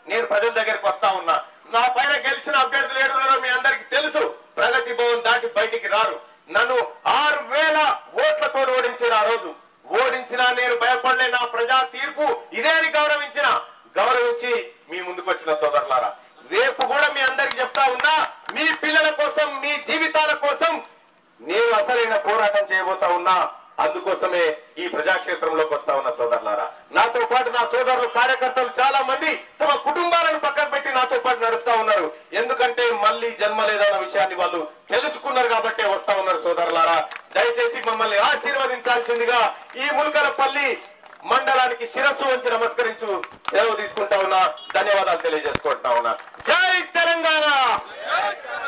నేను ప్రజల దగ్గరికి వస్తా ఉన్నా నా పైన గెలిచిన అభ్యర్థులు ఏడుగురు మీ అందరికి తెలుసు ప్రగతి భవన్ దాటి బయటికి రారు నన్ను ఆరు వేల ఓట్లతో ఓడించిన ఆ రోజు ఓడించినా నేను భయపడలే నా ప్రజా తీర్పు ఇదే అని గౌరవించిన గౌరవించి మీ ముందుకు వచ్చిన సోదరులారా రేపు కూడా మీ అందరికి చెప్తా ఉన్నా మీ పిల్లల కోసం మీ జీవితాల కోసం నేను అసలైన పోరాటం చేయబోతా ఉన్నా అందుకోసమే ఈ ప్రజాక్షేత్రంలోకి వస్తా ఉన్న సోదరులారా నాతో పాటు నా సోదరులు కార్యకర్తలు చాలా మంది తమ కుటుంబాలను పక్కన పెట్టి నాతో పాటు నడుస్తా ఉన్నారు ఎందుకంటే మళ్ళీ జన్మ లేదన్న విషయాన్ని వాళ్ళు తెలుసుకున్నారు కాబట్టే వస్తా ఉన్నారు సోదరులారా దయచేసి మమ్మల్ని ఆశీర్వదించాల్సిందిగా ఈ ముల్కలపల్లి మండలానికి శిరస్సు వంచి నమస్కరించు సెలవు తీసుకుంటా ఉన్నా ధన్యవాదాలు తెలియజేసుకుంటా ఉన్నా జై తెలంగాణ